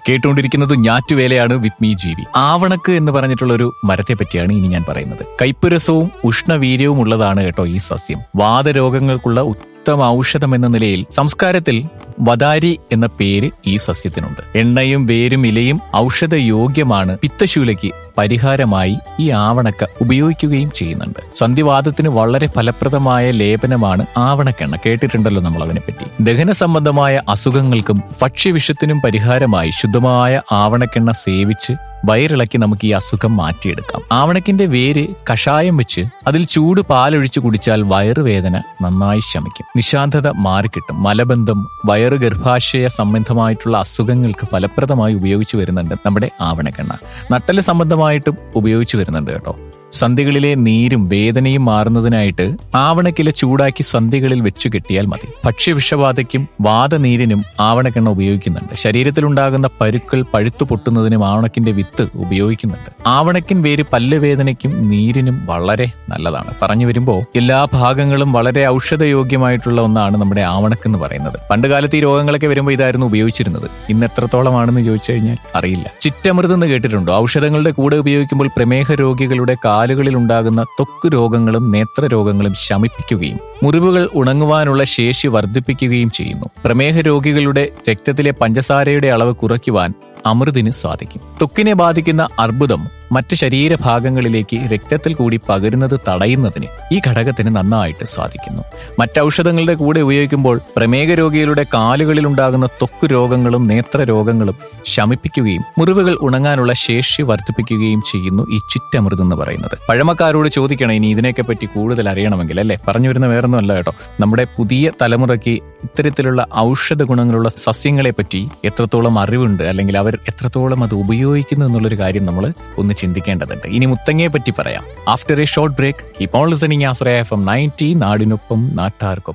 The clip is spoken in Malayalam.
കേട്ടുകൊണ്ടിരിക്കുന്നത് ഞാറ്റുവേലയാണ് വിത്ത് മീ ജീവി ആവണക്ക് എന്ന് പറഞ്ഞിട്ടുള്ള ഒരു മരത്തെ പറ്റിയാണ് ഇനി ഞാൻ പറയുന്നത് കൈപ്പുരസവും ഉഷ്ണവീര്യവും ഉള്ളതാണ് കേട്ടോ ഈ സസ്യം വാദരോഗങ്ങൾക്കുള്ള ഉത്തമ ഔഷധം എന്ന നിലയിൽ സംസ്കാരത്തിൽ വദാരി എന്ന പേര് ഈ സസ്യത്തിനുണ്ട് എണ്ണയും വേരും ഇലയും ഔഷധയോഗ്യമാണ് പിത്തശൂലയ്ക്ക് പരിഹാരമായി ഈ ആവണക്ക ഉപയോഗിക്കുകയും ചെയ്യുന്നുണ്ട് സന്ധിവാദത്തിന് വളരെ ഫലപ്രദമായ ലേപനമാണ് ആവണക്കെണ്ണ കേട്ടിട്ടുണ്ടല്ലോ നമ്മൾ അതിനെപ്പറ്റി ദഹന സംബന്ധമായ അസുഖങ്ങൾക്കും ഭക്ഷ്യവിഷത്തിനും പരിഹാരമായി ശുദ്ധമായ ആവണക്കെണ്ണ സേവിച്ച് വയറിളക്കി നമുക്ക് ഈ അസുഖം മാറ്റിയെടുക്കാം ആവണക്കിന്റെ വേര് കഷായം വെച്ച് അതിൽ ചൂട് പാലൊഴിച്ച് കുടിച്ചാൽ വയറുവേദന നന്നായി ശമിക്കും നിശാന്തത മാറിക്കിട്ടും മലബന്ധം വയറ് ഗർഭാശയ സംബന്ധമായിട്ടുള്ള അസുഖങ്ങൾക്ക് ഫലപ്രദമായി ഉപയോഗിച്ചു വരുന്നുണ്ട് നമ്മുടെ ആവണക്കെണ്ണ നട്ടല് സംബന്ധമായിട്ടും ഉപയോഗിച്ചു വരുന്നുണ്ട് കേട്ടോ സന്ധികളിലെ നീരും വേദനയും മാറുന്നതിനായിട്ട് ആവണക്കില ചൂടാക്കി സന്ധികളിൽ വെച്ചു കെട്ടിയാൽ മതി ഭക്ഷ്യവിഷബാധയ്ക്കും വാദനീരിനും ആവണക്കെണ്ണ ഉപയോഗിക്കുന്നുണ്ട് ശരീരത്തിലുണ്ടാകുന്ന പരുക്കൾ പഴുത്തു പൊട്ടുന്നതിനും ആവണക്കിന്റെ വിത്ത് ഉപയോഗിക്കുന്നുണ്ട് ആവണക്കിൻ വേര് പല്ലുവേദനയ്ക്കും നീരിനും വളരെ നല്ലതാണ് പറഞ്ഞു വരുമ്പോൾ എല്ലാ ഭാഗങ്ങളും വളരെ ഔഷധയോഗ്യമായിട്ടുള്ള ഒന്നാണ് നമ്മുടെ ആവണക്ക് എന്ന് പറയുന്നത് പണ്ട് കാലത്ത് ഈ രോഗങ്ങളൊക്കെ വരുമ്പോൾ ഇതായിരുന്നു ഉപയോഗിച്ചിരുന്നത് ഇന്ന് എത്രത്തോളമാണെന്ന് ചോദിച്ചു കഴിഞ്ഞാൽ അറിയില്ല ചിറ്റമൃത് എന്ന് കേട്ടിട്ടുണ്ടോ ഔഷധങ്ങളുടെ കൂടെ ഉപയോഗിക്കുമ്പോൾ പ്രമേഹ രോഗികളുടെ കാലുകളിൽ ഉണ്ടാകുന്ന ത്വക്ക് രോഗങ്ങളും നേത്ര രോഗങ്ങളും ശമിപ്പിക്കുകയും മുറിവുകൾ ഉണങ്ങുവാനുള്ള ശേഷി വർദ്ധിപ്പിക്കുകയും ചെയ്യുന്നു പ്രമേഹ രോഗികളുടെ രക്തത്തിലെ പഞ്ചസാരയുടെ അളവ് കുറയ്ക്കുവാൻ അമൃതിന് സാധിക്കും ത്വക്കിനെ ബാധിക്കുന്ന അർബുദം മറ്റ് ശരീരഭാഗങ്ങളിലേക്ക് രക്തത്തിൽ കൂടി പകരുന്നത് തടയുന്നതിന് ഈ ഘടകത്തിന് നന്നായിട്ട് സാധിക്കുന്നു മറ്റ് ഔഷധങ്ങളുടെ കൂടെ ഉപയോഗിക്കുമ്പോൾ പ്രമേഹ രോഗികളുടെ കാലുകളിൽ ഉണ്ടാകുന്ന ത്വക്ക് രോഗങ്ങളും നേത്ര രോഗങ്ങളും ശമിപ്പിക്കുകയും മുറിവുകൾ ഉണങ്ങാനുള്ള ശേഷി വർദ്ധിപ്പിക്കുകയും ചെയ്യുന്നു ഈ ചുറ്റമൃത് എന്ന് പറയുന്നത് പഴമക്കാരോട് ചോദിക്കണം ഇനി ഇതിനെയൊക്കെ പറ്റി കൂടുതൽ അറിയണമെങ്കിൽ അല്ലെ പറഞ്ഞു വരുന്ന വേറൊന്നും അല്ല കേട്ടോ നമ്മുടെ പുതിയ തലമുറയ്ക്ക് ഇത്തരത്തിലുള്ള ഔഷധ ഗുണങ്ങളുള്ള സസ്യങ്ങളെ പറ്റി എത്രത്തോളം അറിവുണ്ട് അല്ലെങ്കിൽ അവർ എത്രത്തോളം അത് ഉപയോഗിക്കുന്നു എന്നുള്ളൊരു കാര്യം നമ്മൾ ഒന്ന് ചിന്തിക്കേണ്ടതുണ്ട് ഇനി മുത്തങ്ങയെ പറ്റി പറയാം after a short break keep on listening Ashraya F M ninety നാടിനൊപ്പം നാട്ടാർക്കൊപ്പം